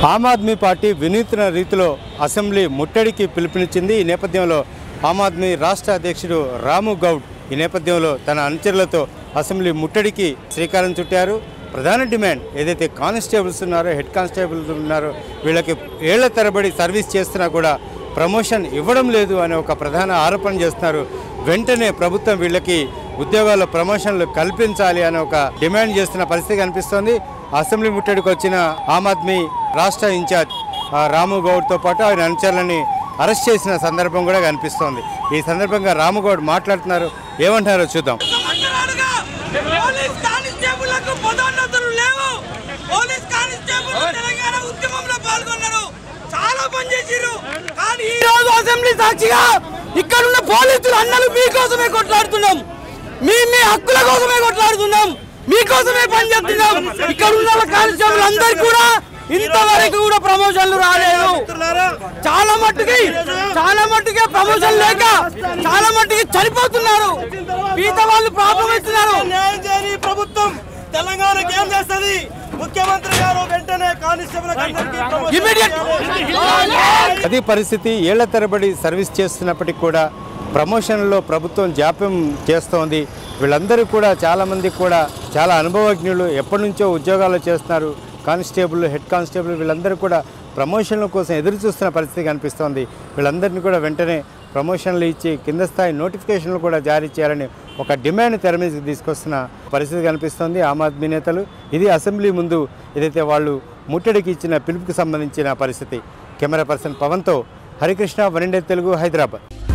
ఆమ్ Aadmi party వినూత్న రీతిలో assembly ముట్టడికి పిలుపునిచ్చింది ఈ నేపథ్యంలో ఆమ్ ఆద్మీ రాష్ట్ర అధ్యక్షుడు రాము గౌడ్ ఈ నేపథ్యంలో తన అనుచరులతో అసెంబ్లీ ముట్టడికి శ్రీకారం చుట్టారు ప్రధాన డిమాండ్ ఏదైతే కానిస్టేబుల్స్ ఉన్నారో హెడ్ కానిస్టేబుల్స్ ఉన్నారో వీళ్ళకి ఏళ్ల తరబడి సర్వీస్ చేస్తున్నా కూడా ప్రమోషన్ ఇవ్వడం లేదు అనే ఒక ప్రధాన ఆరోపణ చేస్తున్నారు వెంటనే ప్రభుత్వం వీళ్ళకి ఉద్యోగాల్లో ప్రమోషన్లు కల్పించాలి అనే ఒక డిమాండ్ చేస్తున్న పరిస్థితి కనిపిస్తోంది అసెంబ్లీ ముట్టడికి వచ్చిన ఆమ్ ఆద్మీ రాష్ట్ర ఇన్ఛార్జ్ ఆ, రాము గౌడ్తో పాటు ఆయన అనుచరులని అరెస్ట్ చేసిన సందర్భం కూడా కనిపిస్తోంది ఈ సందర్భంగా రాము గౌడ్ మాట్లాడుతున్నారు ఏమంటారో చూద్దాం సంవత్సరాలుగా పోలీస్ కానిస్టేబుళ్లకు పదోన్నతులు లేవు పోలీస్ కానిస్టేబుల్ తెలంగాణ ఉద్యమంలో పాల్గొన్నారు చాలా పనిచేసిర్రు కానీ ఈ రోజు అసెంబ్లీ సాక్షిగా ఇక్కడ ఉన్న పోలీసులు అన్నలు మీకోసమే కొట్లాడుతున్నాం మీ మీ హక్కుల కోసమే కొట్లాడుతున్నాం మీకోసమే పనిచేస్తున్నాం ఇక్కడ ఉన్న కానిస్టేబుల్ అందరు కూడా ఇంతవరకు కూడా ప్రమోషన్లు రాలేదు చాలా మట్టుకి చాలా మట్టుకి ప్రమోషన్ లేక చాలా మట్టుకి చనిపోతున్నారు మిగతా వాళ్ళు ప్రాబ్లం ఇస్తున్నారు న్యాయం చేయని ఈ ప్రభుత్వం తెలంగాణకి ఏం చేస్తుంది ముఖ్యమంత్రి గారు వెంటనే కానిస్టేబుల్ ఇమీడియట్ అది పరిస్థితి ఏళ్ల తరబడి సర్వీస్ చేస్తున్నప్పటికీ కూడా ప్రమోషన్లో ప్రభుత్వం జాప్యం చేస్తోంది వీళ్ళందరూ కూడా చాలామంది కూడా చాలా అనుభవజ్ఞులు ఎప్పటి నుంచో ఉద్యోగాలు చేస్తున్నారు కానిస్టేబుల్ హెడ్ కానిస్టేబుల్ వీళ్ళందరూ కూడా ప్రమోషన్ల కోసం ఎదురు చూస్తున్న పరిస్థితి కనిపిస్తోంది వీళ్ళందరినీ కూడా వెంటనే ప్రమోషన్లు ఇచ్చి కింద స్థాయి నోటిఫికేషన్లు కూడా జారీ చేయాలని ఒక డిమాండ్ తెర మీదకి తీసుకొస్తున్న పరిస్థితి కనిపిస్తోంది ఆమ్ ఆద్మీ నేతలు ఇది అసెంబ్లీ ముందు ఏదైతే వాళ్ళు ముట్టడికి ఇచ్చిన పిలుపుకి సంబంధించిన పరిస్థితి కెమెరా పర్సన్ పవన్తో హరికృష్ణ వన్ ఇండియా తెలుగు హైదరాబాద్